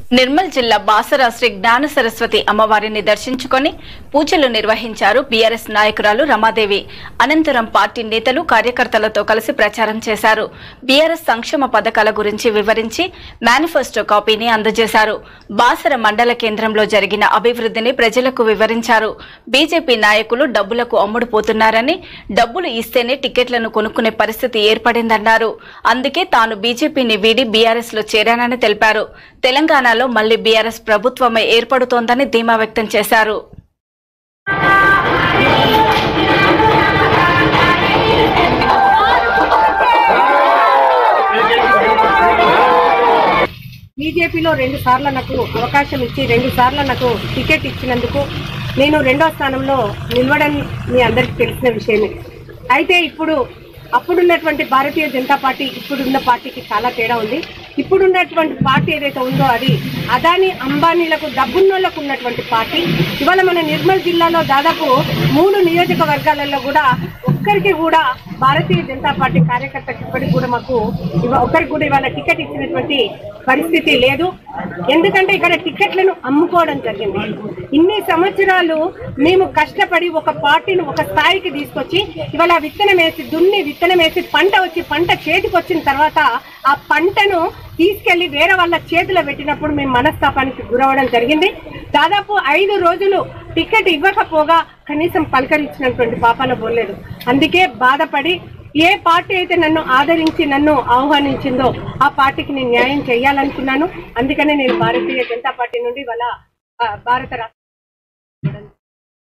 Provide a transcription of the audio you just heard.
నిర్మల్ జిల్లా బాసర శ్రీ జ్ఞాన సరస్వతి అమ్మవారిని దర్శించుకొని పూజలు నిర్వహించారు బీఆర్ఎస్ నాయకురాలు రమాదేవి అనంతరం పార్టీ నేతలు కార్యకర్తలతో కలిసి ప్రచారం చేశారు బీఆర్ఎస్ సంక్షేమ పథకాల గురించి వివరించి మేనిఫెస్టో కాపీని అందజేశారు బాసర మండల కేంద్రంలో జరిగిన అభివృద్ధిని ప్రజలకు వివరించారు బీజేపీ నాయకులు డబ్బులకు అమ్ముడుపోతున్నారని డబ్బులు ఇస్తేనే టికెట్లను కొనుక్కునే పరిస్థితి ఏర్పడిందన్నారు అందుకే తాను బీజేపీని వీడి బీఆర్ఎస్ లో చేరానని తెలిపారు తెలంగాణలో మళ్లీ బీఆర్ఎస్ ప్రభుత్వమే ఏర్పడుతోందని ధీమా వ్యక్తం చేశారు బీజేపీలో రెండు సార్లు నాకు అవకాశం ఇచ్చి రెండు సార్లు నాకు టికెట్ ఇచ్చినందుకు నేను రెండో స్థానంలో నిలవడం మీ అందరికీ తెలిసిన విషయమే అయితే ఇప్పుడు అప్పుడున్నటువంటి భారతీయ జనతా పార్టీ ఇప్పుడున్న పార్టీకి చాలా తేడా ఉంది ఇప్పుడున్నటువంటి పార్టీ ఏదైతే ఉందో అది అదాని అంబానీలకు డబ్బున్నోళ్లకు ఉన్నటువంటి పార్టీ ఇవాళ మన నిర్మల్ జిల్లాలో దాదాపు మూడు నియోజకవర్గాలలో కూడా ఒక్కరికి కూడా భారతీయ జనతా పార్టీ కార్యకర్తకి ఇప్పటికి కూడా మాకు ఇవ- ఒక్కరికి కూడా ఇవాళ టికెట్ ఇచ్చినటువంటి పరిస్థితి లేదు ఎందుకంటే ఇక్కడ టికెట్లను అమ్ముకోవడం జరిగింది ఇన్ని సంవత్సరాలు మేము కష్టపడి ఒక పార్టీని ఒక స్థాయికి తీసుకొచ్చి ఇవాళ విత్తనం వేసి దున్ని విత్తనం వేసి పంట వచ్చి పంట చేతికి వచ్చిన తర్వాత ఆ పంటను తీసుకెళ్లి వేరే వాళ్ళ చేతిలో పెట్టినప్పుడు మేము మనస్తాపానికి గురవడం జరిగింది దాదాపు ఐదు రోజులు టికెట్ ఇవ్వకపోగా కనీసం పలకరించినటువంటి పాపాన పోలేదు అందుకే బాధపడి ఏ పార్టీ అయితే నన్ను ఆదరించి నన్ను ఆహ్వానించిందో ఆ పార్టీకి నేను న్యాయం చేయాలనుకున్నాను అందుకనే నేను భారతీయ జనతా పార్టీ నుండి వాళ్ళ భారత రాష్ట్ర